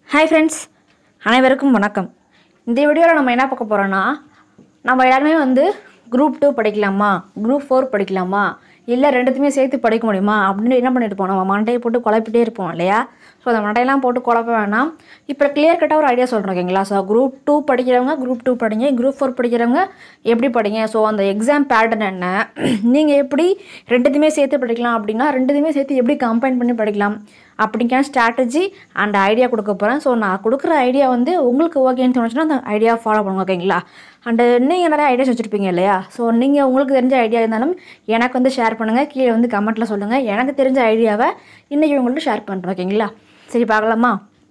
hi friends அனைவருக்கும் வணக்கம் இந்த வீடியோவில் நம்ம என்ன பார்க்க போகிறோன்னா நம்ம எல்லாருமே வந்து குரூப் டூ படிக்கலாமா குரூப் ஃபோர் படிக்கலாமா இல்லை ரெண்டுத்தையுமே சேர்த்து படிக்க முடியுமா அப்படின்னு என்ன பண்ணிட்டு இருப்போம் நம்ம மண்டையை போட்டு குழப்பிட்டே இருப்போம் இல்லையா ஸோ அந்த மண்டையெல்லாம் போட்டு குழப்ப வேணாம் இப்போ கிளியர் கட்டாக ஒரு ஐடியா சொல்கிறோம் ஓகேங்களா ஸோ குரூப் டூ படிக்கிறவங்க குரூப் டூ படிங்க குரூப் ஃபோர் படிக்கிறவங்க எப்படி படிங்க ஸோ அந்த எக்ஸாம் பேட்டர்ன் என்ன நீங்கள் எப்படி ரெண்டுத்தையுமே சேர்த்து படிக்கலாம் அப்படின்னா ரெண்டுத்தையுமே சேர்த்து எப்படி கம்பைன் பண்ணி படிக்கலாம் அப்படிங்கிற ஸ்ட்ராட்டஜி அண்ட் ஐடியா கொடுக்க போகிறேன் ஸோ நான் கொடுக்குற ஐடியா வந்து உங்களுக்கு ஓகேன்னு தோணுச்சுன்னா அந்த ஐடியா ஃபாலோ பண்ணுங்க ஓகேங்களா அண்டு நீங்கள் நிறைய ஐடியாஸ் வச்சுருப்பீங்க இல்லையா ஸோ நீங்கள் உங்களுக்கு தெரிஞ்ச ஐடியா இருந்தாலும் எனக்கு வந்து ஷேர் பண்ணுங்கள் கீழே வந்து கமெண்ட்டில் சொல்லுங்கள் எனக்கு தெரிஞ்ச ஐடியாவை இன்றைக்கி உங்கள்கிட்ட ஷேர் பண்ணுறேன் ஓகேங்களா சரி பார்க்கலாமா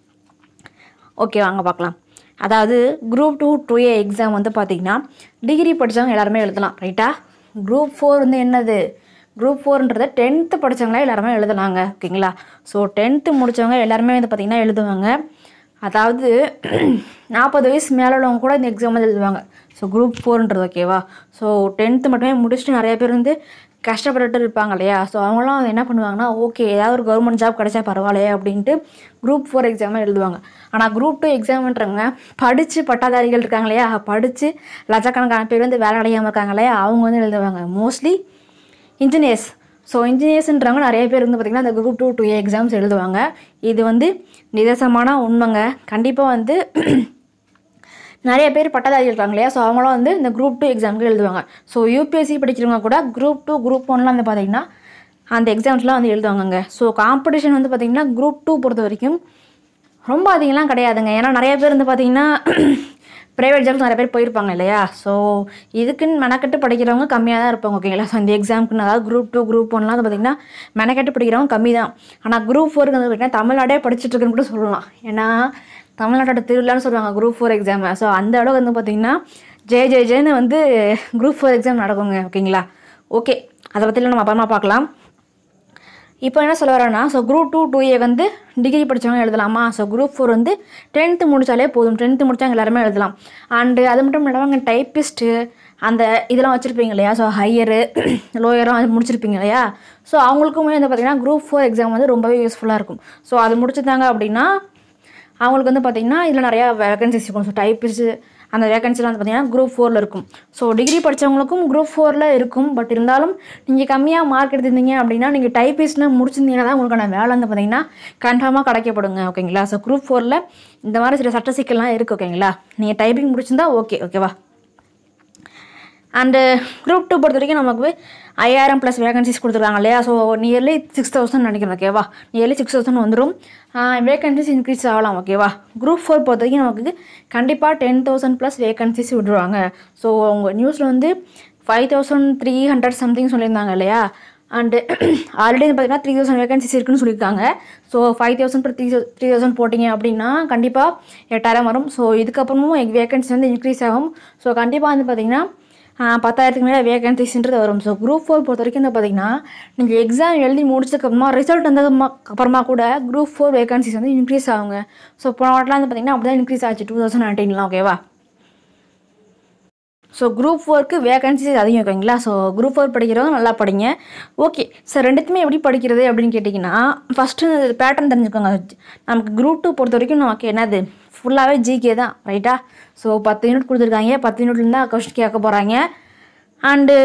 ஓகே வாங்க பார்க்கலாம் அதாவது group two two A exam வந்து பார்த்தீங்கன்னா டிகிரி படித்தவங்க எல்லாருமே எழுதலாம் ரைட்டா குரூப் ஃபோர் வந்து என்னது குரூப் ஃபோர்ன்றதை டென்த்து படித்தவங்களே எல்லாருமே எழுதலாங்க ஓகேங்களா ஸோ டென்த்து முடித்தவங்க எல்லாருமே வந்து பார்த்திங்கன்னா எழுதுவாங்க அதாவது நாற்பது வயசு மேலே உள்ளவங்க கூட இந்த எக்ஸாம் வந்து எழுதுவாங்க ஸோ குரூப் ஃபோர்ன்றது ஓகேவா ஸோ டென்த்து மட்டுமே முடிச்சுட்டு நிறைய பேர் வந்து கஷ்டப்பட்டுட்டு இருப்பாங்க இல்லையா ஸோ அவங்களாம் வந்து என்ன பண்ணுவாங்கன்னா ஓகே ஏதாவது ஒரு கவர்மெண்ட் ஜாப் கிடைச்சா பரவாயில்லையே அப்படின்ட்டு குரூப் ஃபோர் எக்ஸாமே எழுதுவாங்க ஆனால் குரூப் டூ எக்ஸாம்ன்றவங்க படித்து பட்டாதாரிகள் இருக்காங்க இல்லையா படித்து லட்சக்கணக்கான பேர் வந்து வேலை அடையாமல் இருக்காங்க இல்லையா அவங்க வந்து எழுதுவாங்க மோஸ்ட்லி இன்ஜினியர்ஸ் ஸோ இன்ஜினியர்ஸ்ன்றவங்க நிறைய பேர் வந்து பார்த்திங்கன்னா அந்த குரூப் டூ டூ எக்ஸாம்ஸ் எழுதுவாங்க இது வந்து நிதர்சனமான உண்மைங்க கண்டிப்பாக வந்து நிறைய பேர் பட்டதாரி இருக்காங்க இல்லையா ஸோ அவங்களாம் வந்து இந்த குரூப் டூ எக்ஸாமுக்கு எழுதுவாங்க ஸோ யூபிஎஸ்சி படிக்கிறவங்க கூட குரூப் டூ குரூப் ஒன்லாம் வந்து பார்த்திங்கன்னா அந்த எக்ஸாம்ஸ்லாம் வந்து எழுதுவாங்கங்க ஸோ காம்படிஷன் வந்து பார்த்திங்கன்னா குரூப் டூ பொறுத்த வரைக்கும் ரொம்ப அதிகம்லாம் கிடையாதுங்க ஏன்னா நிறைய பேர் வந்து பார்த்திங்கன்னா ப்ரைவேட் ஜாப்ஸ் நிறைய பேர் போயிருப்பாங்க இல்லையா ஸோ இதுக்குன்னு மெனக்கட்டு படிக்கிறவங்க கம்மியாக தான் இருப்பாங்க ஓகேங்களா ஸோ இந்த எக்ஸாமுக்குன்னு அதாவது குரூப் டூ குரூப் ஒன்லாம் வந்து பார்த்திங்கன்னா மெனக்கட்டு படிக்கிறவங்க கம்மி தான் ஆனால் குரூப் ஃபோருக்கு வந்து பார்த்திங்கன்னா தமிழ்நாடே படிச்சுட்டு இருக்குன்னு கூட சொல்லலாம் ஏன்னா தமிழ்நாட்டோட திருவிழான்னு சொல்லுவாங்க குரூப் ஃபோர் எக்ஸாம் ஸோ அந்த அளவுக்கு வந்து பார்த்திங்கன்னா ஜே ஜே ஜேன்னு வந்து குரூப் ஃபோர் எக்ஸாம் நடக்குங்க ஓகேங்களா ஓகே அதை பற்றிலாம் நம்ம அப்புறமா பார்க்கலாம் இப்போ என்ன சொல்ல வரேன்னா so group two two A வந்து டிகிரி படித்தவங்க எழுதலாமா ஸோ குரூப் ஃபோர் வந்து டென்த்து முடித்தாலே போதும் டென்த்து முடித்தவங்க எல்லாருமே எழுதலாம் அண்டு அது மட்டும் இல்லாமல் டைப்பிஸ்ட்டு அந்த இதெல்லாம் வச்சுருப்பீங்க இல்லையா ஸோ ஹையரு லோயரும் அது முடிச்சிருப்பீங்க இல்லையா ஸோ அவங்களுக்குமே வந்து பார்த்திங்கன்னா குரூப் ஃபோர் எக்ஸாம் வந்து ரொம்பவே யூஸ்ஃபுல்லாக இருக்கும் ஸோ அது முடிச்சிருந்தாங்க அப்படின்னா அவங்களுக்கு வந்து பார்த்திங்கன்னா இதில் நிறையா வேகன்சிஸ் இருக்கும் ஸோ டைப்பிஸ்ட்டு அந்த வேகன்சிலாம் வந்து பார்த்திங்கன்னா குரூப் ஃபோரில் இருக்கும் ஸோ டிகிரி படித்தவங்களுக்கும் குரூப் ஃபோரில் இருக்கும் பட் இருந்தாலும் நீங்கள் கம்மியாக மார்க் எடுத்திருந்தீங்க அப்படின்னா நீங்கள் டைப்பிஸ்ட்னு முடிச்சிருந்தீங்கன்னா தான் உங்களுக்கான வேலை வந்து பார்த்திங்கன்னா கன்ஃபார்மாக கிடைக்கப்படுங்க ஓகேங்களா ஸோ குரூப் ஃபோரில் இந்த மாதிரி சில சட்ட சிக்கல்லாம் இருக்குது ஓகேங்களா நீங்கள் டைப்பிங் முடிச்சிருந்தா ஓகே ஓகேவா அண்டு குரூப் டூ பொறுத்த வரைக்கும் நமக்கு ஐயாயிரம் ப்ளஸ் வேகன்சிஸ் கொடுத்துருக்காங்க இல்லையா ஸோ நியர்லி சிக்ஸ் தௌசண்ட் நினைக்கிறேன் ஓகேவா நியர்லி சிக்ஸ் தௌசண்ட் வந்துடும் வேகன்சிஸ் இன்க்ரீஸ் ஆகலாம் ஓகேவா குரூப் ஃபோர் பொறுத்த வரைக்கும் நமக்கு கண்டிப்பாக டென் தௌசண்ட் ப்ளஸ் வேகன்சிஸ் விடுவாங்க ஸோ உங்கள் நியூஸில் வந்து five thousand three hundred something சொல்லியிருந்தாங்க இல்லையா அண்டு ஆல்ரெடி பார்த்தீங்கன்னா த்ரீ தௌசண்ட் வேகன்சிஸ் இருக்குன்னு சொல்லியிருக்காங்க so five thousand three three thousand போட்டிங்க அப்படின்னா கண்டிப்பாக எட்டாயிரம் வரும் ஸோ இதுக்கப்புறமும் வேகன்சி வந்து இன்க்ரீஸ் ஆகும் ஸோ கண்டிப்பாக வந்து பார்த்திங்கன்னா பத்தாயிரத்துக்கு மேலே வேகன்சிஸ்ன்றது வரும் ஸோ குரூப் ஃபோர் பொறுத்த வரைக்கும் வந்து பார்த்தீங்கன்னா நீங்கள் எக்ஸாம் எழுதி முடிச்சதுக்கப்புறமா ரிசல்ட் வந்ததுக்கு அப்புறமா கூட குரூப் ஃபோர் வேகன்சிஸ் வந்து இன்க்ரீஸ் ஆகுங்க ஸோ போன வாட்டிலாம் வந்து பார்த்தீங்கன்னா அப்படி தான் இன்க்ரீஸ் ஆச்சு டூ தௌசண்ட் நைன்டீன்லாம் ஓகேவா ஸோ குரூப் ஃபோருக்கு வேகன்சிஸ் அதிகம் ஓகேங்களா ஸோ குரூப் ஃபோர் படிக்கிறவங்க நல்லா படிங்க ஓகே சார் ரெண்டுத்துமே எப்படி படிக்கிறது அப்படின்னு கேட்டிங்கன்னா ஃபஸ்ட்டு பேட்டர்ன் தெரிஞ்சுக்கோங்க நமக்கு குரூப் டூ பொறுத்த வரைக்கும் நமக்கு என்னது ஃபுல்லாகவே ஜிகே தான் ரைட்டா ஸோ பத்து யூனிட் கொடுத்துருக்காங்க பத்து யூனிட்லேருந்து தான் கொஸ்டின் கேட்க போகிறாங்க அண்டு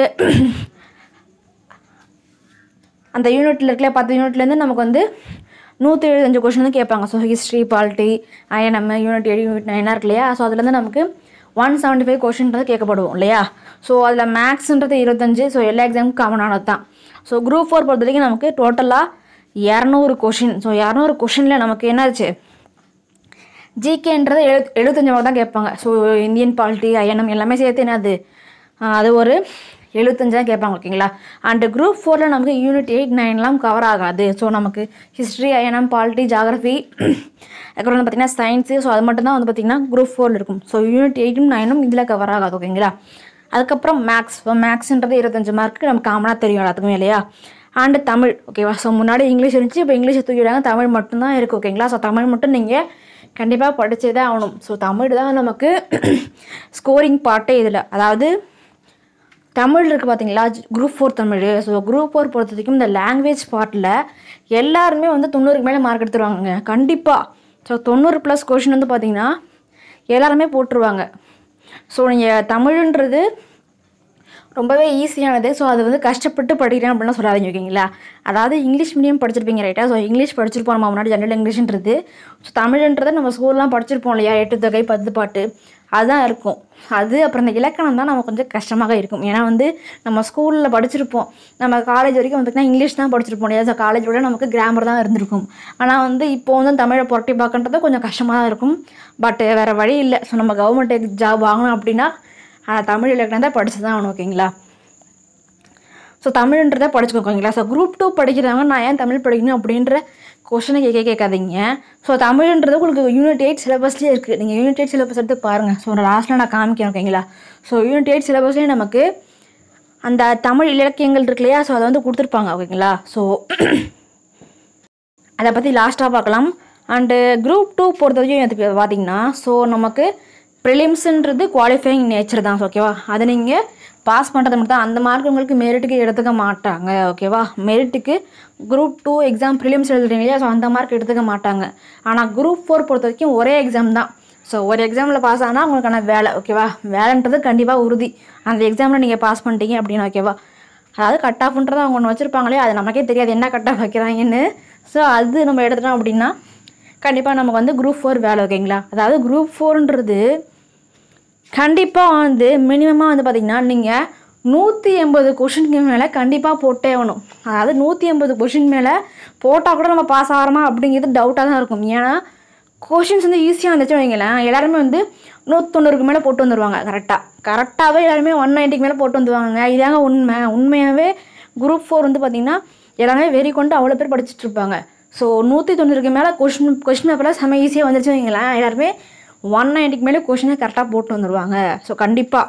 அந்த யூனிட்டில் இருக்கல பத்து யூனிட்லேருந்து நமக்கு வந்து நூற்றி எழுபத்தஞ்சு கொஷின் வந்து கேட்பாங்க so history polity INM unit ஏழு யூனிட் நைனாக இருக்கு இல்லையா ஸோ அதுலேருந்து நமக்கு ஒன் செவன்ட்டி ஃபைவ் கொஷின்றது கேட்கப்படுவோம் இல்லையா ஸோ அதில் மேக்ஸுன்றது இருபத்தஞ்சு ஸோ எல்லா எக்ஸாமுக்கும் காமனானது தான் ஸோ குரூப் ஃபோர் பொறுத்த வரைக்கும் நமக்கு டோட்டலாக இரநூறு கொஷின் ஸோ இரநூறு கொஷினில் நமக்கு என்னாச்சு ஜிகேன்றது எழு எழுபத்தஞ்சு மார்க் தான் கேட்பாங்க ஸோ இந்தியன் பாலிட்டி ஐஎன்எம் எல்லாமே சேர்த்து என்னது அது ஒரு எழுபத்தஞ்சு தான் கேட்பாங்க ஓகேங்களா அண்டு குரூப் ஃபோரில் நமக்கு யூனிட் எயிட் நைன்லாம் கவர் ஆகாது ஸோ நமக்கு ஹிஸ்ட்ரி ஐஎன்எம் பாலிட்டி ஜாகிரஃபி அப்புறம் வந்து பார்த்திங்கன்னா சயின்ஸு ஸோ அது மட்டும் தான் வந்து பார்த்திங்கன்னா குரூப் ஃபோரில் இருக்கும் ஸோ யூனிட் எயிட்டும் நைனும் இதில் கவர் ஆகாது ஓகேங்களா அதுக்கப்புறம் மேக்ஸ் ஸோ மேக்ஸ்ன்றது இருபத்தஞ்சு மார்க்கு நமக்கு காமனாக தெரியும் எல்லாத்துக்குமே இல்லையா அண்டு தமிழ் ஓகேவா ஸோ முன்னாடி இங்கிலீஷ் இருந்துச்சு இப்போ இங்கிலீஷை தூக்கிடுறாங்க தமிழ் மட்டும்தான் இருக்குது ஓகேங்களா ஸோ தமிழ் மட்டும் நீங்கள் கண்டிப்பாக படித்தே தான் ஆகணும் ஸோ தமிழ் தான் நமக்கு ஸ்கோரிங் பார்ட்டே இதில் அதாவது தமிழ் இருக்குது பார்த்தீங்களா group four Tamil so group four பொறுத்த வரைக்கும் இந்த லாங்குவேஜ் பார்ட்டில் எல்லாருமே வந்து தொண்ணூறுக்கு மேலே மார்க் எடுத்துருவாங்கங்க கண்டிப்பாக ஸோ தொண்ணூறு ப்ளஸ் கொஷின் வந்து பார்த்தீங்கன்னா எல்லாருமே போட்டுருவாங்க ஸோ நீங்கள் தமிழுன்றது ரொம்பவே ஈஸியானது ஸோ அது வந்து கஷ்டப்பட்டு படிக்கிறேன் அப்படிலாம் சொல்லாதீங்க ஓகேங்களா அதாவது இங்கிலீஷ் மீடியம் படிச்சிருப்பீங்க ரைட்டா ஸோ இங்கிலீஷ் படிச்சிருப்போம் நம்ம முன்னாடி ஜென்ரல் இங்கிலீஷ்ன்றது ஸோ தமிழ்ன்றது நம்ம ஸ்கூல்லாம் படிச்சிருப்போம் இல்லையா எட்டு தொகை பத்து பாட்டு அதுதான் இருக்கும் அது அப்புறம் இந்த இலக்கணம் தான் நமக்கு கொஞ்சம் கஷ்டமாக இருக்கும் ஏன்னா வந்து நம்ம ஸ்கூலில் படிச்சிருப்போம் நம்ம காலேஜ் வரைக்கும் வந்துட்டுனா இங்கிலீஷ் தான் படிச்சிருப்போம் இல்லையா ஸோ காலேஜோட நமக்கு கிராமர் தான் இருந்திருக்கும் ஆனால் வந்து இப்போ வந்து தமிழை புரட்டி பார்க்கன்றது கொஞ்சம் கஷ்டமாக தான் இருக்கும் பட் வேறு வழி இல்லை ஸோ நம்ம கவர்மெண்ட் ஜாப் வாங்கணும் அப்படின்னா ஆஹ், தமிழ் இலக்கணம் தான் படிச்சு தான் ஆகணும் ஓகேங்களா ஸோ தமிழ்ன்றதை படிச்சுக்கோங்களா ஸோ குரூப் டூ படிக்கிறவங்க நான் ஏன் தமிழ் படிக்கணும் அப்படின்ற கொஷனை கேட்க கேட்காதீங்க ஸோ தமிழ்ன்றது உங்களுக்கு யூனிட் எயிட் சிலபஸ்லேயே இருக்குது நீங்கள் யூனிட் எயிட் சிலபஸ் எடுத்து பாருங்கள் ஸோ லாஸ்ட்டில் நான் காமிக்கிறேன் ஓகேங்களா ஸோ யூனிட் எயிட் சிலபஸ்லேயே நமக்கு அந்த தமிழ் இலக்கியங்கள் இருக்கு இல்லையா ஸோ அதை வந்து கொடுத்துருப்பாங்க ஓகேங்களா ஸோ அதை பற்றி லாஸ்ட்டாக பார்க்கலாம் அண்டு குரூப் டூ பொறுத்த வரைக்கும் எனக்கு பார்த்தீங்கன்னா ஸோ நமக்கு ப்ரிலிம்ஸுன்றது குவாலிஃபைங் நேச்சர் தான் ஓகேவா அதை நீங்கள் பாஸ் பண்ணுறது மட்டும் தான் அந்த மார்க் உங்களுக்கு மெரிட்டுக்கு எடுத்துக்க மாட்டாங்க ஓகேவா மெரிட்டுக்கு குரூப் டூ எக்ஸாம் ப்ரிலிம்ஸ் எழுதுறீங்க இல்லையா ஸோ அந்த மார்க் எடுத்துக்க மாட்டாங்க ஆனால் குரூப் ஃபோர் பொறுத்த வரைக்கும் ஒரே எக்ஸாம் தான் ஸோ ஒரு எக்ஸாமில் பாஸ் ஆனால் உங்களுக்கான வேலை ஓகேவா வேலைன்றது கண்டிப்பாக உறுதி அந்த எக்ஸாமில் நீங்கள் பாஸ் பண்ணிட்டீங்க அப்படின்னு ஓகேவா அதாவது கட் ஆஃப்ன்றது அவங்க ஒன்று வச்சுருப்பாங்களே அது நமக்கே தெரியாது என்ன கட் ஆஃப் வைக்கிறாங்கன்னு ஸோ அது நம்ம எடுத்துட்டோம் அப்படின்னா கண்டிப்பாக நமக்கு வந்து குரூப் ஃபோர் வேலை ஓகேங்களா அதாவது குரூப் ஃபோர்ன்றது கண்டிப்பாக வந்து மினிமமாக வந்து பார்த்திங்கன்னா நீங்கள் நூற்றி எண்பது கொஷினுக்கு மேலே கண்டிப்பாக போட்டே ஆகணும் அதாவது நூற்றி எண்பது கொஷின் மேலே போட்டால் கூட நம்ம பாஸ் ஆகிறோமா அப்படிங்கிறது டவுட்டாக தான் இருக்கும் ஏன்னா கொஷின்ஸ் வந்து ஈஸியாக இருந்துச்சு வைங்களேன் எல்லாருமே வந்து நூற்றொண்ணூறுக்கு மேலே போட்டு வந்துடுவாங்க கரெக்டாக கரெக்டாகவே எல்லாருமே ஒன் நைன்ட்டிக்கு மேலே போட்டு வந்துடுவாங்க இதாங்க உண்மை உண்மையாகவே குரூப் ஃபோர் வந்து பார்த்திங்கன்னா எல்லாமே வெறி கொண்டு அவ்வளோ பேர் படிச்சுட்டு இருப்பாங்க ஸோ நூற்றி தொண்ணூறுக்கு மேலே கொஷின் கொஷின் பேப்பரில் செம்ம ஈஸியாக வந்துருச்சு வைங்களேன் எல்லாருமே ஒன் நைன்ட்டிக்கு மேலே கொஷினை கரெக்டாக போட்டு வந்துடுவாங்க ஸோ கண்டிப்பாக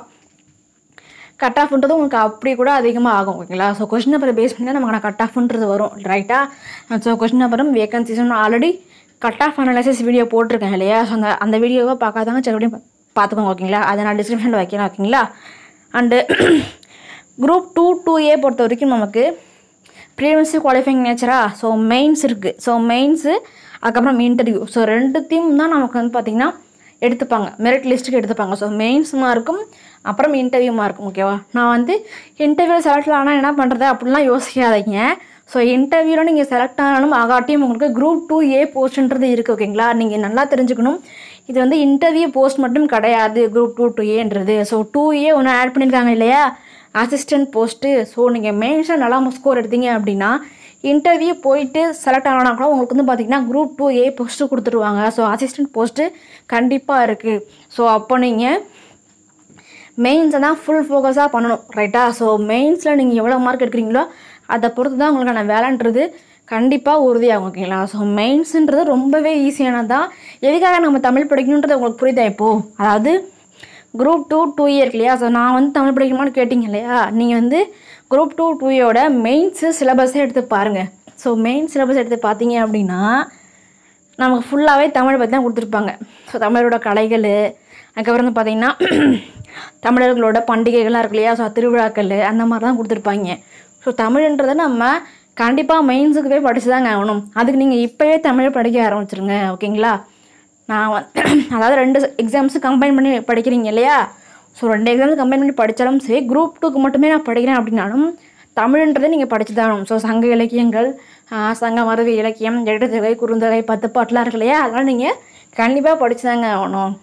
கட் ஆஃப்ன்றது உங்களுக்கு அப்படி கூட அதிகமாக ஆகும் ஓகேங்களா ஸோ கொஷின் பேப்பரை பேஸ் பண்ணி தான் நமக்கு கட் ஆஃப்ன்றது வரும் ரைட்டாக ஸோ கொஷின் பேப்பரும் வேகன்சிஸும் already cut off analysis video போட்டிருக்கேன் இல்லையா ஸோ அந்த அந்த வீடியோவை பார்க்காதவங்க செடியும் பார்த்துக்கோங்க ஓகேங்களா அதை நான் டிஸ்கிரிப்ஷனில் வைக்கிறேன் ஓகேங்களா and group two two A பொறுத்த வரைக்கும் நமக்கு ப்ரீவியஸ் குவாலிஃபைங் நேச்சரா ஸோ மெயின்ஸ் இருக்குது ஸோ மெயின்ஸு அதுக்கப்புறம் இன்டர்வியூ ஸோ ரெண்டுத்தையும் தான் நமக்கு வந்து பார்த்திங்கன்னா எடுத்துப்பாங்க மெரிட் லிஸ்ட்டுக்கு எடுத்துப்பாங்க ஸோ மெயின்ஸ் மார்க்கும் அப்புறம் இன்டர்வியூ மார்க்கும் ஓகேவா நான் வந்து இன்டர்வியூவில் செலக்ட் ஆனால் என்ன பண்ணுறது அப்படிலாம் யோசிக்காதீங்க ஸோ இன்டர்வியூவில் நீங்கள் செலக்ட் ஆனாலும் ஆகாட்டியும் உங்களுக்கு குரூப் டூ ஏ போஸ்ட்ன்றது இருக்குது ஓகேங்களா நீங்கள் நல்லா தெரிஞ்சுக்கணும் இது வந்து இன்டர்வியூ போஸ்ட் மட்டும் கிடையாது குரூப் டூ டூ ஏன்றது ஸோ டூ ஏ ஒன்று ஆட் பண்ணியிருக்காங்க இல்லையா அசிஸ்டன்ட் போஸ்ட்டு ஸோ நீங்கள் மெயின்ஸாக நல்லா ஸ்கோர் எடுத்தீங்க அப்படின்னா இன்டர்வியூ போயிட்டு செலக்ட் ஆனா கூட உங்களுக்கு வந்து பார்த்தீங்கன்னா குரூப் டூ ஏ போஸ்ட்டு கொடுத்துருவாங்க ஸோ அசிஸ்டன்ட் போஸ்ட்டு கண்டிப்பாக இருக்குது ஸோ அப்போ நீங்கள் மெயின்ஸை தான் ஃபுல் ஃபோக்கஸாக பண்ணணும் ரைட்டா ஸோ மெயின்ஸில் நீங்கள் எவ்வளோ மார்க் எடுக்கிறீங்களோ அதை பொறுத்து தான் உங்களுக்கான வேலைன்றது கண்டிப்பாக உறுதியாகும் ஓகேங்களா ஸோ மெயின்ஸுன்றது ரொம்பவே ஈஸியானது தான் எதுக்காக நம்ம தமிழ் படிக்கணுன்றது உங்களுக்கு புரியுதா இப்போது அதாவது குரூப் டூ டூ இயர் இல்லையா ஸோ நான் வந்து தமிழ் படிக்கணுமான்னு கேட்டிங்க இல்லையா நீங்கள் வந்து குரூப் டூ டூ இயோட மெயின்ஸு சிலபஸே எடுத்து பாருங்கள் ஸோ மெயின் சிலபஸ் எடுத்து பார்த்தீங்க அப்படின்னா நமக்கு ஃபுல்லாகவே தமிழை பற்றி தான் கொடுத்துருப்பாங்க ஸோ தமிழரோட கலைகள் அதுக்கப்புறம் வந்து பார்த்திங்கன்னா தமிழர்களோட பண்டிகைகள்லாம் இருக்கு இல்லையா ஸோ திருவிழாக்கள் அந்த மாதிரி தான் கொடுத்துருப்பாங்க ஸோ தமிழ்ன்றதை நம்ம கண்டிப்பாக மெயின்ஸுக்கு போய் படிச்சு தாங்க ஆகணும் அதுக்கு நீங்கள் இப்போவே தமிழ் படிக்க ஆரம்பிச்சிருங்க ஓகேங்களா நான் வந்து அதாவது ரெண்டு எக்ஸாம்ஸு கம்பைன் பண்ணி படிக்கிறீங்க இல்லையா ஸோ ரெண்டு எக்ஸாம்ஸ் கம்பைன் பண்ணி படித்தாலும் சரி குரூப் டூக்கு மட்டுமே நான் படிக்கிறேன் அப்படின்னாலும் தமிழ்ன்றதை நீங்கள் படிச்சு தான் ஆகணும் ஸோ சங்க இலக்கியங்கள் ஆஹ் சங்க மருவி இலக்கியம் எழுத்துகை குறுந்தொகை பத்து பாட்டுலாம் இருக்கு இல்லையா அதெல்லாம் நீங்கள் கண்டிப்பாக படிச்சு தாங்க ஆகணும்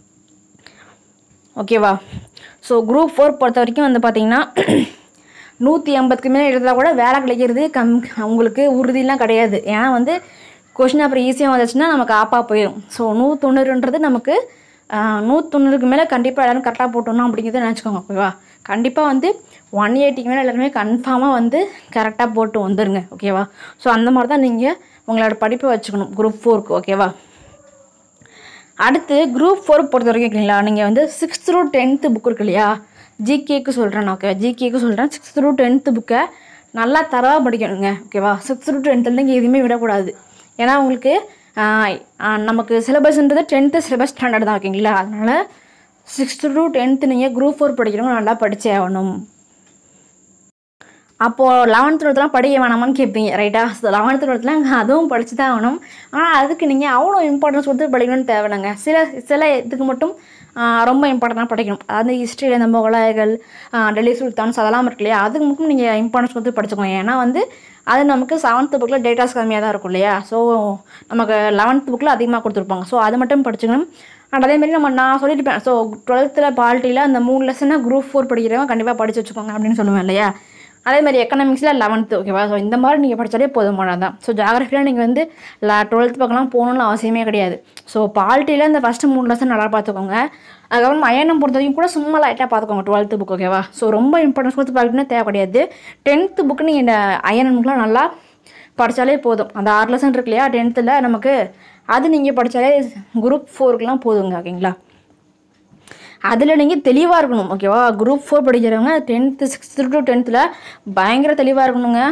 ஓகேவா ஸோ குரூப் ஃபோர் பொறுத்த வரைக்கும் வந்து பார்த்தீங்கன்னா நூற்றி ஐம்பதுக்கு மேலே எழுதினா கூட வேலை கிடைக்கிறது கம் உங்களுக்கு உறுதியெலாம் கிடையாது ஏன்னா வந்து கொஷின் அப்புறம் ஈஸியாக வந்துச்சுன்னா நமக்கு ஆப்பாக போயிடும் ஸோ நூற்றொண்ணூறுன்றது நமக்கு நூற்றொண்ணூறுக்கு மேலே கண்டிப்பாக எல்லோரும் கரெக்டாக போட்டோணும் அப்படிங்கிறத நினச்சிக்கோங்க ஓகேவா கண்டிப்பாக வந்து ஒன் எயிட்டிக்கு மேலே எல்லாருமே கன்ஃபார்மாக வந்து கரெக்டாக போட்டு வந்துடுங்க ஓகேவா ஸோ அந்த மாதிரி தான் நீங்கள் உங்களோட படிப்பை வச்சுக்கணும் குரூப் ஃபோருக்கு ஓகேவா அடுத்து குரூப் ஃபோர் பொறுத்த வரைக்கும் இருக்கீங்களா நீங்கள் வந்து சிக்ஸ்த் டு டென்த்து புக் இருக்கு இல்லையா ஜிகேக்கு சொல்கிறேன் நான் ஓகே ஜிகேக்கு சொல்கிறேன் சிக்ஸ்த் டு டென்த்து புக்கை நல்லா தரவாக படிக்கணுங்க ஓகேவா சிக்ஸ்த் டு டென்த்தில் நீங்கள் எதுவுமே விடக்கூடாது ஏன்னா உங்களுக்கு ஆஹ், ஆஹ், நமக்கு சிலபஸ்ன்றது டென்த்து சிலபஸ் ஸ்டாண்டர்ட் தான் ஓகேங்களா அதனால் சிக்ஸ்த்து டு டென்த்து நீங்கள் குரூப் ஃபோர் படிக்கிறவங்க நல்லா படிச்சே ஆகணும் அப்போது லெவன்த் டுவெல்த்லாம் படிக்க வேணாமான்னு கேட்பீங்க ரைட்டா ஸோ லெவன்த் டுவெல்த்லாம் அதுவும் படிச்சு தான் ஆகணும் ஆனால் அதுக்கு நீங்கள் அவ்வளோ இம்பார்ட்டன்ஸ் கொடுத்து படிக்கணும்னு தேவையில்லைங்க சில சில இதுக்கு மட்டும் ஆஹ், ரொம்ப இம்பார்ட்டண்ட்டாக படிக்கணும் அதாவது ஹிஸ்ட்ரியில் இந்த முகலாயர்கள் ஆஹ், டெல்லி சுல்தான்ஸ் அதெல்லாம் இருக்கு இல்லையா அதுக்கு மட்டும் நீங்கள் இம்பார்ட்டன்ஸ் கொடுத்து படிச்சுக்கோங்க ஏன்னா வந்து அது நமக்கு செவன்த் புக்கில் டேட்டாஸ் கம்மியாக தான் இருக்கும் இல்லையா ஸோ நமக்கு லெவன்த் புக்கில் அதிகமாக கொடுத்துருப்பாங்க ஸோ அது மட்டும் படிச்சுக்கணும் அண்ட் அதேமாரி நம்ம நான் சொல்லியிருப்பேன் ஸோ டுவெல்த்தில் பாலிட்டியில் அந்த மூணு லெசனாக குரூப் ஃபோர் படிக்கிறவங்க கண்டிப்பாக படிச்சு வச்சுக்கோங்க அப்படின்னு சொல்லுவேன் இல்லையா அதே மாதிரி எக்கனாமிக்ஸில் லெவன்த்து ஓகேவா ஸோ இந்த மாதிரி நீங்கள் படித்தாலே போதுமானது தான் ஸோ ஜாகிரஃபியில் நீங்கள் வந்து டுவெல்த் பக்கம்லாம் போகணும்னு அவசியமே கிடையாது ஸோ பாலிட்டியில் இந்த ஃபஸ்ட்டு மூணு லெசன் நல்லா பார்த்துக்கோங்க அதுக்கப்புறம் அயனம் பொறுத்த வரைக்கும் கூட சும்மா லைட்டாக பார்த்துக்கோங்க டுவெல்த்து புக் ஓகேவா ஸோ ரொம்ப இம்பார்ட்டன்ஸ் கொடுத்து பார்க்கணும்னு தேவை கிடையாது டென்த்து புக்கு நீங்கள் இந்த அயனம்க்குலாம் நல்லா படித்தாலே போதும் அந்த ஆறு லெசன் இருக்கு இல்லையா டென்த்தில் நமக்கு அது நீங்கள் படித்தாலே குரூப் ஃபோருக்குலாம் போதுங்க ஓகேங்களா அதில் நீங்கள் தெளிவாக இருக்கணும் ஓகேவா குரூப் ஃபோர் படிக்கிறவங்க டென்த்து சிக்ஸ்த்து டு டென்த்தில் பயங்கர தெளிவாக இருக்கணுங்க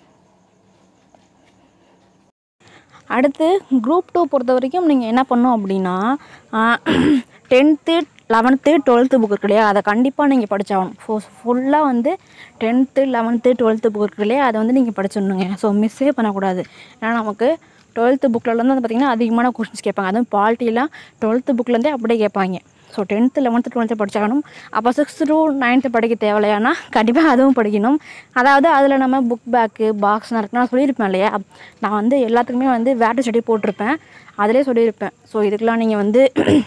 அடுத்து குரூப் டூ பொறுத்த வரைக்கும் நீங்கள் என்ன பண்ணணும் அப்படின்னா டென்த்து லெவன்த்து டுவெல்த்து புக் இருக்கு இல்லையா அதை கண்டிப்பாக நீங்கள் படிச்சாகணும் ஃபோ ஃபுல்லாக வந்து டென்த்து லெவன்த்து டுவெல்த்து புக் இருக்கு இல்லையா அதை வந்து நீங்கள் படிச்சிடணுங்க ஸோ மிஸ்ஸே பண்ணக்கூடாது ஏன்னா நமக்கு டுவெல்த்து புக்கில் வந்து பார்த்திங்கன்னா அதிகமான கொஷின்ஸ் கேட்பாங்க அதுவும் பாலிட்டிலாம் டுவெல்த்து புக்லேருந்தே அப்படியே கேட்பாங்க ஸோ டென்த்து லெவன்த்து டுவெல்த்து படிச்சாகணும் அப்போ சிக்ஸ்த்து டு நைன்த்து படிக்க தேவையில்லையானா கண்டிப்பாக அதுவும் படிக்கணும் அதாவது அதில் நம்ம புக் பேக்கு பாக்ஸ்லாம் இருக்கு நான் சொல்லியிருப்பேன் இல்லையா நான் வந்து எல்லாத்துக்குமே வந்து வேட்டு செடி போட்டிருப்பேன் அதிலே சொல்லியிருப்பேன் ஸோ இதுக்கெலாம் நீங்கள் வந்து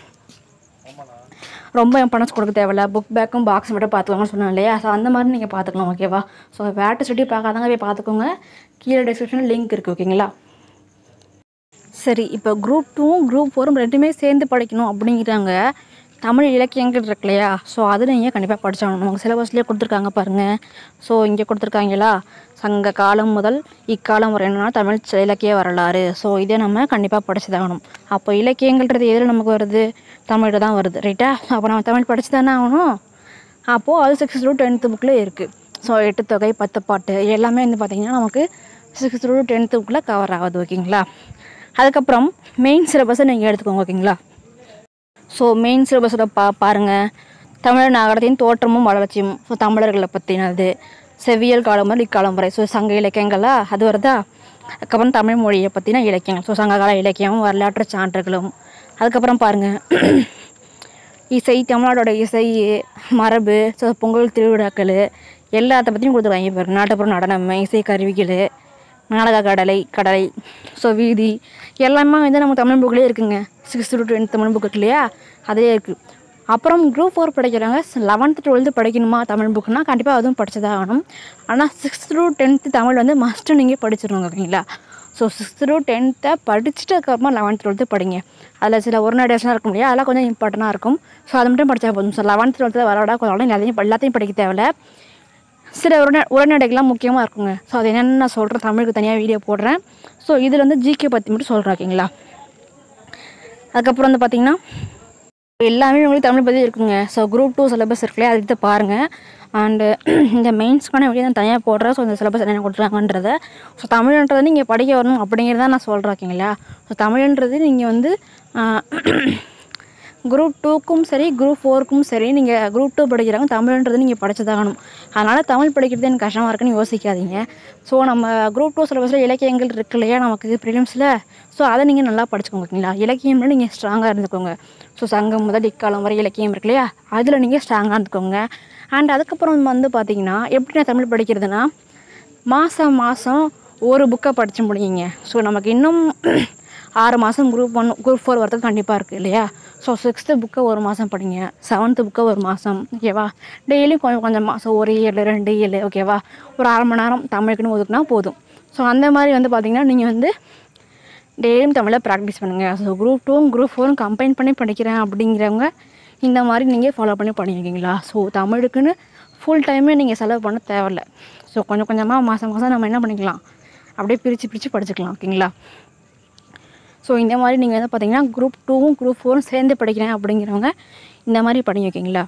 ரொம்ப இம்பார்ட்டன்ஸ் கொடுக்க தேவையில்ல புக் பேக்கும் பாக்ஸ் மட்டும் பார்த்துக்கோங்கன்னு சொன்னேன் இல்லையா ஸோ அந்த மாதிரி நீங்கள் பார்த்துக்கலாம் ஓகேவா ஸோ வேட்டு செடி பார்க்காதவங்க போய் பார்த்துக்கோங்க கீழே டிஸ்கிரிப்ஷனில் லிங்க் இருக்குது ஓகேங்களா சரி இப்போ குரூப் டூவும் குரூப் ஃபோரும் ரெண்டுமே சேர்ந்து படிக்கணும் அப்படிங்கிறாங்க தமிழ் இலக்கியங்கள் இருக்கு இல்லையா ஸோ அது நீங்கள் கண்டிப்பாக படிச்சாகணும் நமக்கு சிலபஸ்லேயே கொடுத்துருக்காங்க பாருங்கள் ஸோ இங்கே கொடுத்துருக்காங்களா சங்க காலம் முதல் இக்காலம் வரை என்னன்னா தமிழ் ச- இலக்கிய வரலாறு ஸோ இதை நம்ம கண்டிப்பாக படிச்சுதாகணும் அப்போ இலக்கியங்கள்ன்றது எதில் நமக்கு வருது தமிழில் தான் வருது ரைட்டா அப்போ நம்ம தமிழ் படிச்சு தானே ஆகணும் அப்போது அது சிக்ஸ்த் டு டென்த்து புக்கில் இருக்குது ஸோ எட்டு தொகை பத்து பாட்டு எல்லாமே வந்து பார்த்திங்கன்னா நமக்கு சிக்ஸ்த் டு டென்த்து புக்கில் கவர் ஆகுது ஓகேங்களா அதுக்கப்புறம் மெயின் சிலபஸை நீங்கள் எடுத்துக்கோங்க ஓகேங்களா ஸோ மெயின் சிலபஸோட பா பாருங்கள் தமிழர் நகரத்தின் தோற்றமும் வளர்ச்சியும் ஸோ தமிழர்களை பற்றினது செவ்வியல் காலம் முதல் இக்காலம் வரை ஸோ சங்க இலக்கியங்களா அது வருதா அதுக்கப்புறம் தமிழ் மொழியை பற்றின இலக்கியங்கள் ஸோ சங்ககால இலக்கியம் வரலாற்று சான்றுகளும் அதுக்கப்புறம் பாருங்கள் இசை தமிழ்நாடோட இசை மரபு ஸோ பொங்கல் திருவிழாக்கள் எல்லாத்த பற்றியும் கொடுத்துருவாங்க பாருங்க நாட்டுப்புற நடனம் இசை கருவிகள் நாடக கடலை கடலை ஸோ வீதி எல்லாமே வந்து நம்ம தமிழ் புக்லேயே இருக்குங்க sixth to tenth Tamil book இருக்கு இல்லையா அதே இருக்குது அப்புறம் குரூப் ஃபோர் படிக்கிறவங்க லெவன்த்து டுவெல்த்து படிக்கணுமா தமிழ் புக்குனா கண்டிப்பாக அதுவும் படிச்சுதான் ஆகணும் ஆனால் சிக்ஸ்த் டு டென்த்து தமிழ் வந்து மஸ்ட்டு நீங்கள் படிச்சிடணும் ஓகேங்களா ஸோ சிக்ஸ்த்து டு டென்த்தை படிச்சுட்டு அதுக்கப்புறமா லெவன்த் டுவெல்த்து படிங்க அதில் சில ஒரு டேஸ்லாம் இருக்கும் இல்லையா அதெல்லாம் கொஞ்சம் இம்பார்ட்டண்ட்டாக இருக்கும் ஸோ அது மட்டும் படித்தா போதும் ஸோ லெவன்த் டுவெல்த்தில் வரவிட கொஞ்சம் எல்லாத்தையும் எல்லாத்தையும் படிக்க தேவையில்ல சில உரைநடை உரைநடைகள்லாம் முக்கியமாக இருக்குங்க ஸோ அது என்னென்னு நான் சொல்கிறேன் தமிழுக்கு தனியாக வீடியோ போடுறேன் ஸோ இதில் வந்து ஜிகே பற்றி மட்டும் சொல்கிறேன் ஓகேங்களா அதுக்கப்புறம் வந்து பார்த்திங்கன்னா எல்லாமே உங்களுக்கு தமிழ் பற்றி இருக்குங்க ஸோ குரூப் டூ சிலபஸ் இருக்குல்லையா அது எடுத்து பாருங்கள் அண்டு இந்த மெயின்ஸ்க்கான வீடியோ நான் தனியாக போடுறேன் ஸோ இந்த சிலபஸ் என்ன கொடுத்துருக்காங்கன்றத ஸோ தமிழ்ன்றதை நீங்கள் படிக்க வரணும் அப்படிங்கிறத நான் சொல்கிறேன் ஓகேங்களா ஸோ தமிழ்ன்றது நீங்கள் வந்து குரூப் டூக்கும் சரி குரூப் ஃபோருக்கும் சரி நீங்கள் குரூப் டூ படிக்கிறவங்க தமிழ்ன்றது நீங்கள் படிச்சதாகணும் அதனால் தமிழ் படிக்கிறது எனக்கு கஷ்டமாக இருக்குன்னு யோசிக்காதீங்க ஸோ நம்ம குரூப் டூ சிலபஸில் இலக்கியங்கள் இருக்கு இல்லையா நமக்கு ப்ரிலிம்ஸில் ஸோ அதை நீங்கள் நல்லா படிச்சுக்கோங்க ஓகேங்களா இலக்கியம்ல நீங்கள் ஸ்ட்ராங்காக இருந்துக்கோங்க ஸோ சங்கம் முதல் இக்காலம் வரை இலக்கியம் இருக்கு இல்லையா அதில் நீங்கள் ஸ்ட்ராங்காக இருந்துக்கோங்க அண்ட் அதுக்கப்புறம் வந்து பார்த்தீங்கன்னா எப்படி நான் தமிழ் படிக்கிறதுனா மாதம் மாதம் ஒரு புக்கை படித்து முடியுங்க ஸோ நமக்கு இன்னும் ஆறு மாதம் குரூப் ஒன் குரூப் ஃபோர் வரதுக்கு கண்டிப்பாக இருக்குது இல்லையா ஸோ சிக்ஸ்த்து புக்கை ஒரு மாதம் படிங்க செவன்த்து புக்கை ஒரு மாதம் ஓகேவா டெய்லியும் கொஞ்சம் கொஞ்சம் மாதம் ஒரு ஏழு ரெண்டு ஏழு ஓகேவா ஒரு அரை மணி நேரம் தமிழுக்குன்னு ஒதுக்குனா போதும் ஸோ அந்த மாதிரி வந்து பார்த்திங்கன்னா நீங்கள் வந்து டெய்லியும் தமிழை ப்ராக்டிஸ் பண்ணுங்கள் ஸோ குரூப் டூவும் குரூப் ஃபோரும் கம்பைன் பண்ணி படிக்கிறேன் அப்படிங்கிறவங்க இந்த மாதிரி நீங்கள் ஃபாலோ பண்ணி பண்ணியிருக்கீங்களா ஸோ தமிழுக்குன்னு ஃபுல் டைமே நீங்கள் செலவு பண்ண தேவையில்ல ஸோ கொஞ்சம் கொஞ்சமாக மாதம் மாதம் நம்ம என்ன பண்ணிக்கலாம் அப்படியே பிரித்து பிரித்து படிச்சுக்கலாம் ஓகேங்களா ஸோ இந்த மாதிரி நீங்கள் வந்து பார்த்தீங்கன்னா குரூப் டூவும் குரூப் ஃபோரும் சேர்ந்து படிக்கிறேன் அப்படிங்கிறவங்க இந்த மாதிரி படிங்க ஓகேங்களா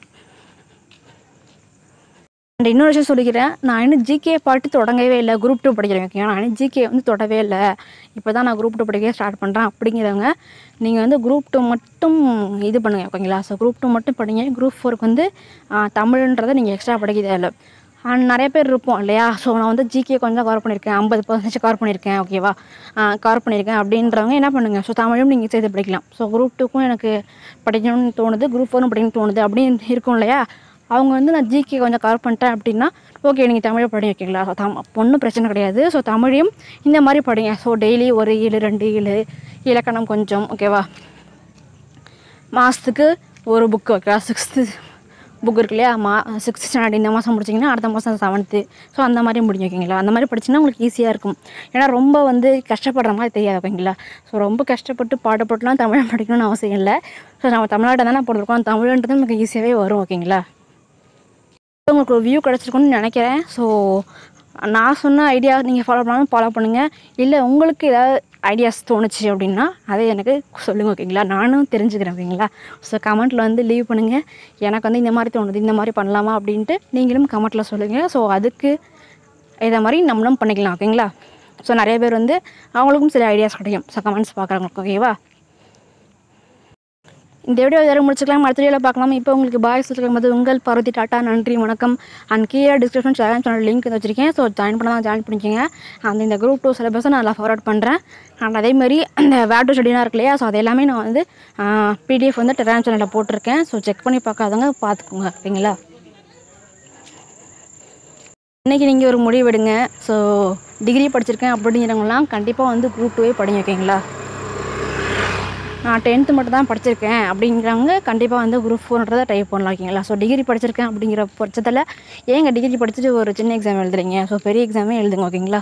அண்ட் இன்னொரு விஷயம் சொல்லிக்கிறேன் நான் இன்னும் ஜிகே பாட்டு தொடங்கவே இல்லை குரூப் டூ படிக்கிறேன் ஓகே நான் இன்னும் ஜிகே வந்து தொடவே இல்லை இப்போ தான் நான் குரூப் டூ படிக்க ஸ்டார்ட் பண்ணுறேன் அப்படிங்கிறவங்க நீங்கள் வந்து குரூப் டூ மட்டும் இது பண்ணுங்கள் ஓகேங்களா ஸோ குரூப் டூ மட்டும் படிங்க குரூப் ஃபோருக்கு வந்து ஆ, தமிழ்ன்றதை நீங்கள் எக்ஸ்ட்ரா படிக்க தேவையில்ல அண்ட் நிறைய பேர் இருப்போம் இல்லையா ஸோ நான் வந்து ஜிகே கொஞ்சம் கவர் பண்ணியிருக்கேன் ஐம்பது பர்சன்டேஜ் கவர் பண்ணியிருக்கேன் ஓகேவா கவர் பண்ணியிருக்கேன் அப்படின்றவங்க என்ன பண்ணுங்கள் ஸோ தமிழும் நீங்கள் சேர்த்து படிக்கலாம் ஸோ குரூப் டூக்கும் எனக்கு படிக்கணும்னு தோணுது குரூப் ஃபோரும் படிக்கணும்னு தோணுது அப்படின்னு இருக்கும் இல்லையா அவங்க வந்து நான் ஜிகே கொஞ்சம் கவர் பண்ணிட்டேன் அப்படின்னா ஓகே நீங்கள் தமிழை படி வைக்கீங்களா ஸோ தம் ஒன்றும் பிரச்சனை கிடையாது ஸோ தமிழையும் இந்த மாதிரி படிங்க ஸோ டெய்லி ஒரு ஏழு ரெண்டு ஏழு இலக்கணம் கொஞ்சம் ஓகேவா மாதத்துக்கு ஒரு புக்கு ஓகேவா சிக்ஸ்த்து புக் இருக்கு இல்லையா மா சிக்ஸ்த் ஸ்டாண்டர்ட் இந்த மாதம் முடிச்சிங்கன்னா அடுத்த மாதம் செவன்த்து ஸோ அந்த மாதிரி முடியும் ஓகேங்களா அந்த மாதிரி படிச்சிங்கன்னா உங்களுக்கு ஈஸியாக இருக்கும் ஏன்னா ரொம்ப வந்து கஷ்டப்படுற மாதிரி தெரியாது ஓகேங்களா ஸோ ரொம்ப கஷ்டப்பட்டு பாடுபட்டுலாம் தமிழ் படிக்கணும்னு அவசியம் இல்லை ஸோ நம்ம தமிழ்நாட்டை தானே போட்டிருக்கோம் தமிழ்ன்றது நமக்கு ஈஸியாகவே வரும் ஓகேங்களா உங்களுக்கு ஒரு வியூ கிடச்சிருக்குன்னு நினைக்கிறேன் ஸோ நான் சொன்ன ஐடியா நீங்கள் ஃபாலோ பண்ணாலும் ஃபாலோ பண்ணுங்கள் இல்லை உங்களுக்கு ஏதாவது ஐடியாஸ் தோணுச்சு அப்படின்னா அதை எனக்கு சொல்லுங்கள் ஓகேங்களா நானும் தெரிஞ்சுக்கிறேன் ஓகேங்களா ஸோ கமெண்ட்டில் வந்து லீவ் பண்ணுங்கள் எனக்கு வந்து இந்த மாதிரி தோணுது இந்த மாதிரி பண்ணலாமா அப்படின்ட்டு நீங்களும் கமெண்ட்டில் சொல்லுங்கள் ஸோ அதுக்கு இதை மாதிரி நம்மளும் பண்ணிக்கலாம் ஓகேங்களா ஸோ நிறைய பேர் வந்து அவங்களுக்கும் சில ஐடியாஸ் கிடைக்கும் ஸோ கமெண்ட்ஸ் பார்க்குறவங்களுக்கு ஓகேவா இந்த வீடியோ யாரும் முடிச்சுக்கலாம் அடுத்த வீடியோவில் பார்க்கலாம் இப்போ உங்களுக்கு பாய் சொல்லிருக்கும் போது உங்கள் பருத்தி டாட்டா நன்றி வணக்கம் அண்ட் கீழே டிஸ்கிரிப்ஷன் சேனல் சேனல் லிங்க் வச்சிருக்கேன் ஸோ ஜாயின் பண்ண தான் ஜாயின் பண்ணிக்கோங்க அந்த இந்த குரூப் டூ சிலபஸை நான் நல்லா ஃபார்வர்ட் பண்ணுறேன் அண்ட் அதேமாதிரி அந்த வேர் டு ஸ்டடினா இருக்கு இல்லையா ஸோ அது எல்லாமே நான் வந்து பிடிஎஃப் வந்து டெலாம் சேனலில் போட்டிருக்கேன் ஸோ செக் பண்ணி பார்க்காதவங்க பார்த்துக்கோங்க ஓகேங்களா இன்றைக்கி நீங்கள் ஒரு முடிவு எடுங்க ஸோ டிகிரி படிச்சிருக்கேன் அப்படிங்கிறவங்களாம் கண்டிப்பாக வந்து குரூப் டூவே படிங்க ஓகேங்களா நான் டென்த்து மட்டும் தான் படிச்சிருக்கேன் அப்படிங்கிறவங்க கண்டிப்பாக வந்து குரூப் ஃபோர்ன்றதை டைப் பண்ணலாம் ஓகேங்களா ஸோ டிகிரி படிச்சிருக்கேன் அப்படிங்கிற பட்சத்தில் ஏங்க டிகிரி படிச்சுட்டு ஒரு சின்ன எக்ஸாம் எழுதுறீங்க ஸோ பெரிய எக்ஸாமே எழுதுங்க ஓகேங்களா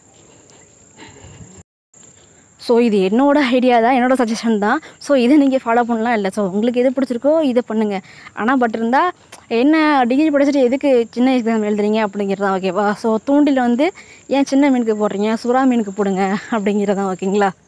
ஸோ இது என்னோட ஐடியா தான் என்னோட சஜஷன் தான் ஸோ இதை நீங்கள் ஃபாலோ பண்ணலாம் இல்லை ஸோ உங்களுக்கு எது பிடிச்சிருக்கோ இதை பண்ணுங்கள் ஆனால் பட் இருந்தால் என்ன டிகிரி படிச்சுட்டு எதுக்கு சின்ன எக்ஸாம் எழுதுறீங்க அப்படிங்கிறது தான் ஓகேவா ஸோ தூண்டில் வந்து ஏன் சின்ன மீனுக்கு போடுறீங்க சுறா மீனுக்கு போடுங்க அப்படிங்கிறது தான் ஓகேங்களா